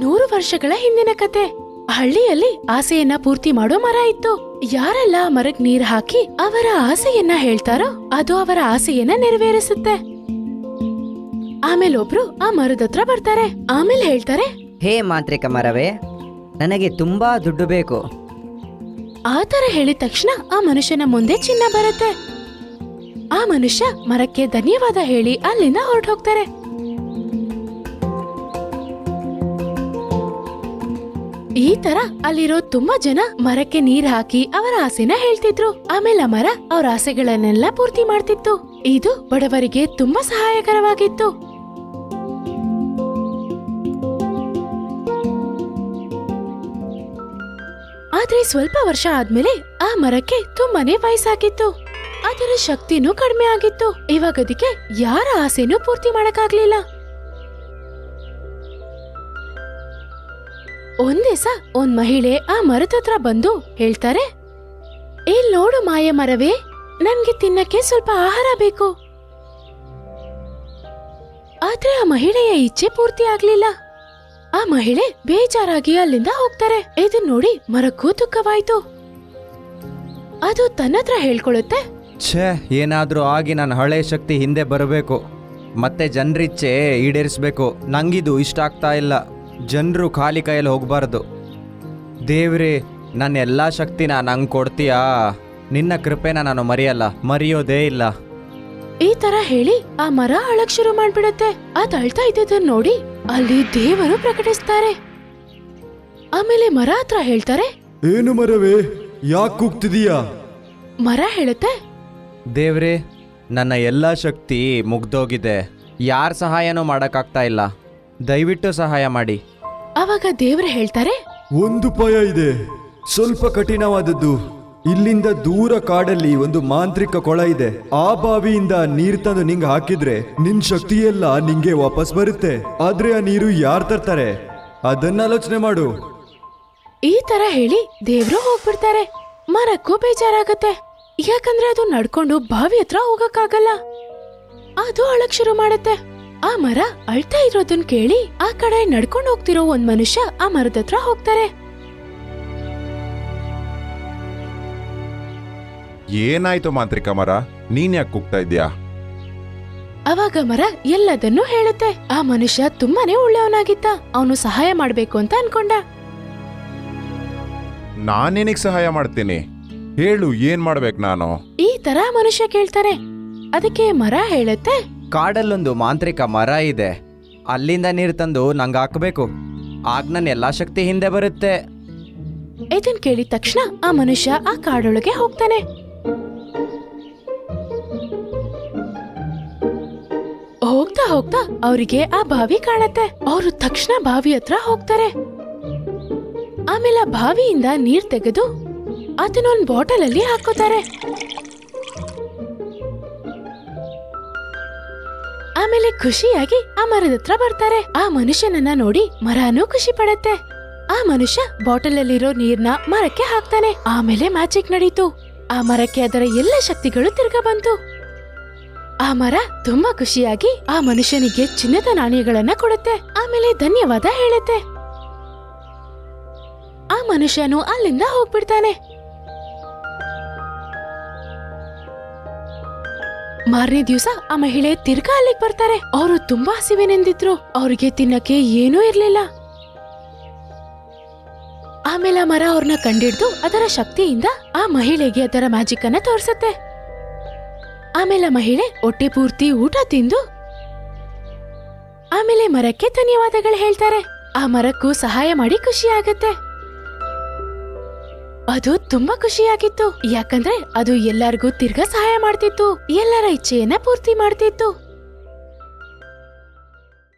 ನೂರು ವರ್ಷಗಳ ಹಿಂದಿನ ಕತೆ ಹಳ್ಳಿಯಲ್ಲಿ ಆಸೆಯನ್ನ ಪೂರ್ತಿ ಮಾಡೋ ಮರ ಇತ್ತು ಯಾರೆಲ್ಲ ಆ ಮರಕ್ ನೀರ್ ಹಾಕಿ ಅವರ ಆಸೆಯನ್ನ ಹೇಳ್ತಾರೋ ಅದು ಅವರ ಆಸೆಯನ್ನ ನೆರವೇರಿಸುತ್ತೆ ಆಮೇಲೆ ಒಬ್ರು ಆ ಮರದ ಹತ್ರ ಬರ್ತಾರೆ ಆಮೇಲೆ ಹೇಳ್ತಾರೆ ಹೇ ಮಾಂತ್ರಿಕ ಮರವೇ ನನಗೆ ತುಂಬಾ ದುಡ್ಡು ಬೇಕು ಆ ತರ ಹೇಳಿದ ತಕ್ಷಣ ಆ ಮನುಷ್ಯನ ಮುಂದೆ ಚಿನ್ನ ಬರುತ್ತೆ ಆ ಮನುಷ್ಯ ಮರಕ್ಕೆ ಧನ್ಯವಾದ ಹೇಳಿ ಅಲ್ಲಿಂದ ಹೊರಟು ಹೋಗ್ತಾರೆ ಈ ತರ ಅಲ್ಲಿರೋ ತುಂಬಾ ಜನ ಮರಕ್ಕೆ ನೀರ್ ಹಾಕಿ ಅವರ ಆಸೆನ ಹೇಳ್ತಿದ್ರು ಆಮೇಲೆ ಆ ಮರ ಅವ್ರ ಆಸೆಗಳನ್ನೆಲ್ಲ ಪೂರ್ತಿ ಮಾಡ್ತಿತ್ತು ಇದು ಬಡವರಿಗೆ ತುಂಬಾ ಸಹಾಯಕರವಾಗಿತ್ತು ಆದ್ರೆ ಸ್ವಲ್ಪ ವರ್ಷ ಆದ್ಮೇಲೆ ಆ ಮರಕ್ಕೆ ತುಂಬಾನೇ ವಯಸ್ಸಾಗಿತ್ತು ಅದರ ಶಕ್ತಿನೂ ಕಡಿಮೆ ಆಗಿತ್ತು ಇವಾಗ ಅದಕ್ಕೆ ಯಾರ ಆಸೆನೂ ಪೂರ್ತಿ ಮಾಡಕ್ಕಾಗ್ಲಿಲ್ಲ ಒಂದಿವಸ ಒಂದ್ ಮಹಿಳೆ ಆ ಮರದ ಹತ್ರ ಬಂದು ಹೇಳ್ತಾರೆ ಇಲ್ ನೋಡು ಮಾಯ ಮರವೇ ನನ್ಗೆ ತಿನ್ನಕ್ಕೆ ಸ್ವಲ್ಪ ಆಹಾರ ಬೇಕು ಆದ್ರೆ ಆ ಮಹಿಳೆಯ ಇಚ್ಛೆ ಪೂರ್ತಿ ಆಗ್ಲಿಲ್ಲ ಆ ಮಹಿಳೆ ಬೇಜಾರಾಗಿ ಅಲ್ಲಿಂದ ಹೋಗ್ತಾರೆ ಇದನ್ ನೋಡಿ ಮರಕ್ಕೂ ದುಃಖವಾಯ್ತು ಅದು ತನ್ನತ್ರ ಹೇಳ್ಕೊಳುತ್ತೆ ಛೇ ಏನಾದರೂ ಆಗಿ ನನ್ನ ಹಳೆ ಶಕ್ತಿ ಹಿಂದೆ ಬರಬೇಕು ಮತ್ತೆ ಜನರಿಚ್ಛೆ ಈಡೇರಿಸ್ಬೇಕು ನಂಗಿದು ಇಷ್ಟ ಆಗ್ತಾ ಇಲ್ಲ ಜನರು ಖಾಲಿ ಕೈಯಲ್ಲಿ ಹೋಗಬಾರ್ದು ದೇವ್ರಿ ನನ್ನ ಎಲ್ಲ ಶಕ್ತಿನ ನಂಗೆ ಕೊಡ್ತೀಯಾ ನಿನ್ನ ಕೃಪೆನ ನಾನು ಮರೆಯಲ್ಲ ಮರೆಯೋದೇ ಇಲ್ಲ ಈ ತರ ಹೇಳಿ ಆ ಮರ ಅಳಕ್ ಶುರು ಮಾಡ್ಬಿಡುತ್ತೆ ಅದ್ ಅಳ್ತಾ ಇದ್ದದನ್ನ ನೋಡಿ ಅಲ್ಲಿ ದೇವರು ಪ್ರಕಟಿಸ್ತಾರೆ ಆಮೇಲೆ ಮರ ಹತ್ರ ಹೇಳ್ತಾರೆ ಏನು ಮರವೇ ಯಾಕೆ ಕೂಗ್ತಿದೀಯಾ ಮರ ಹೇಳುತ್ತೆ ದೇವ್ರಿ ನನ್ನ ಎಲ್ಲ ಶಕ್ತಿ ಮುಗ್ದೋಗಿದೆ ಯಾರ ಸಹಾಯನೂ ಮಾಡೋಕ್ಕಾಗ್ತಾ ಇಲ್ಲ ದಯವಿಟ್ಟು ಸಹಾಯ ಮಾಡಿ ಅವಾಗ ದೇವ್ರು ಹೇಳ್ತಾರೆ ಒಂದು ಉಪಾಯ ಇದೆ ಸ್ವಲ್ಪ ಕಠಿಣವಾದದ್ದು ಇಲ್ಲಿಂದ ದೂರ ಕಾಡಲ್ಲಿ ಒಂದು ಮಾಂತ್ರಿಕ ಕೊಳ ಇದೆ ಆ ಬಾವಿಯಿಂದ ನೀರ್ ತಂದು ನಿಂಗೆ ಹಾಕಿದ್ರೆ ನಿನ್ ಶಕ್ತಿಯೆಲ್ಲ ನಿಂಗೆ ವಾಪಸ್ ಬರುತ್ತೆ ಆದ್ರೆ ಆ ನೀರು ಯಾರ್ ತರ್ತಾರೆ ಅದನ್ನ ಆಲೋಚನೆ ಮಾಡು ಈ ತರ ಹೇಳಿ ದೇವ್ರು ಹೋಗ್ಬಿಡ್ತಾರೆ ಮರಕ್ಕೂ ಬೇಜಾರಾಗತ್ತೆ ಯಾಕಂದ್ರೆ ಅದು ನಡ್ಕೊಂಡು ಬಾವಿ ಹತ್ರ ಹೋಗಕ್ಕಾಗಲ್ಲ ಅದು ಅಳಕ್ ಶುರು ಮಾಡುತ್ತೆ ಆ ಮರ ಅಳ್ತಾ ಇರೋದನ್ ಕೇಳಿ ಆ ಕಡೆ ನಡ್ಕೊಂಡು ಹೋಗ್ತಿರೋ ಒಂದ್ ಮನುಷ್ಯ ಆ ಮರದ ಹತ್ರ ಹೋಗ್ತಾರೆ ಏನಾಯ್ತು ಮಾಂತ್ರಿಕ ಮರ ನೀನ್ ಯಾಕೆ ಕೂಗ್ತಾ ಇದ್ಯಾ ಅವಾಗ ಮರ ಎಲ್ಲದನ್ನೂ ಹೇಳುತ್ತೆ ಆ ಮನುಷ್ಯ ತುಂಬಾನೇ ಒಳ್ಳೆಯವನಾಗಿದ್ದ ಅವನು ಸಹಾಯ ಮಾಡ್ಬೇಕು ಅಂತ ಅನ್ಕೊಂಡ ನಾನೇನಿಗ್ ಸಹಾಯ ಮಾಡ್ತೀನಿ ಹೇಳು ಏನ್ ಮಾಡ್ಬೇಕು ನಾನು ಈ ತರ ಆ ಮನುಷ್ಯ ಕೇಳ್ತಾರೆ ಅದಕ್ಕೆ ಮರ ಹೇಳುತ್ತೆ ಕಾಡಲ್ಲೊಂದು ಮಾಂತ್ರಿಕ ಮರ ಇದೆ ಅಲ್ಲಿಂದ ನೀರು ತಂದು ನಂಗೆ ಹಾಕಬೇಕು ಆಗ ನನ್ನ ಎಲ್ಲ ಶಕ್ತಿ ಹಿಂದೆ ಬರುತ್ತೆ ಇದನ್ ಕೇಳಿದ ತಕ್ಷಣ ಆ ಮನುಷ್ಯ ಆ ಕಾಡೊಳಗೆ ಹೋಗ್ತಾನೆ ಹೋಗ್ತಾ ಹೋಗ್ತಾ ಅವರಿಗೆ ಆ ಬಾವಿ ಕಾಣತ್ತೆ ಅವರು ತಕ್ಷಣ ಬಾವಿ ಹತ್ರ ಹೋಗ್ತಾರೆ ಆಮೇಲೆ ಆ ಬಾವಿಯಿಂದ ನೀರ್ ತೆಗೆದು ಅದನ್ನೊಂದ್ ಬಾಟಲ್ ಅಲ್ಲಿ ಹಾಕೋತಾರೆ ಆಮೇಲೆ ಖುಷಿಯಾಗಿ ಆ ಮರದ ಹತ್ರ ಬರ್ತಾರೆ ಆ ಮನುಷ್ಯನನ್ನ ನೋಡಿ ಮರನೂ ಖುಷಿ ಪಡತ್ತೆ ಆ ಮನುಷ್ಯ ಬಾಟಲ್ ಅಲ್ಲಿರೋ ನೀರ್ನ ಮರಕ್ಕೆ ಹಾಕ್ತಾನೆ ಆಮೇಲೆ ಮ್ಯಾಜಿಕ್ ನಡೀತು ಆ ಮರಕ್ಕೆ ಅದರ ಎಲ್ಲ ಶಕ್ತಿಗಳು ತಿರ್ಗಾ ಬಂತು ಆ ಮರ ತುಂಬಾ ಖುಷಿಯಾಗಿ ಆ ಮನುಷ್ಯನಿಗೆ ಚಿನ್ನದ ನಾಣ್ಯಗಳನ್ನ ಕೊಡುತ್ತೆ ಆಮೇಲೆ ಧನ್ಯವಾದ ಹೇಳುತ್ತೆ ಆ ಮನುಷ್ಯನು ಅಲ್ಲಿಂದ ಹೋಗ್ಬಿಡ್ತಾನೆ ಮಾರನೇ ದಿವಸ ಆ ಮಹಿಳೆ ತಿರ್ಗಾ ಅಲ್ಲಿಗೆ ಬರ್ತಾರೆ ಅವರು ತುಂಬಾ ಹಸಿವೆನೆಂದಿದ್ರು ಅವ್ರಿಗೆ ತಿನ್ನಕ್ಕೆ ಏನೂ ಇರ್ಲಿಲ್ಲ ಆಮೇಲೆ ಆ ಮರ ಅವ್ರನ್ನ ಕಂಡಿಡ್ದು ಅದರ ಶಕ್ತಿಯಿಂದ ಆ ಮಹಿಳೆಗೆ ಅದರ ಮ್ಯಾಜಿಕ್ ಅನ್ನ ತೋರ್ಸತ್ತೆ ಆಮೇಲೆ ಆ ಮಹಿಳೆ ಹೊಟ್ಟೆ ಪೂರ್ತಿ ಊಟ ತಿಂದು ಆಮೇಲೆ ಮರಕ್ಕೆ ಧನ್ಯವಾದಗಳು ಹೇಳ್ತಾರೆ ಆ ಮರಕ್ಕೂ ಸಹಾಯ ಮಾಡಿ ಖುಷಿ ಆಗತ್ತೆ ಅದು ತುಂಬಾ ಖುಷಿಯಾಗಿತ್ತು ಯಾಕಂದ್ರೆ ಅದು ಎಲ್ಲರಿಗೂ ತಿರ್ಗಾ ಸಹಾಯ ಮಾಡ್ತಿತ್ತು ಎಲ್ಲರ ಇಚ್ಛೆಯನ್ನ ಪೂರ್ತಿ ಮಾಡ್ತಿತ್ತು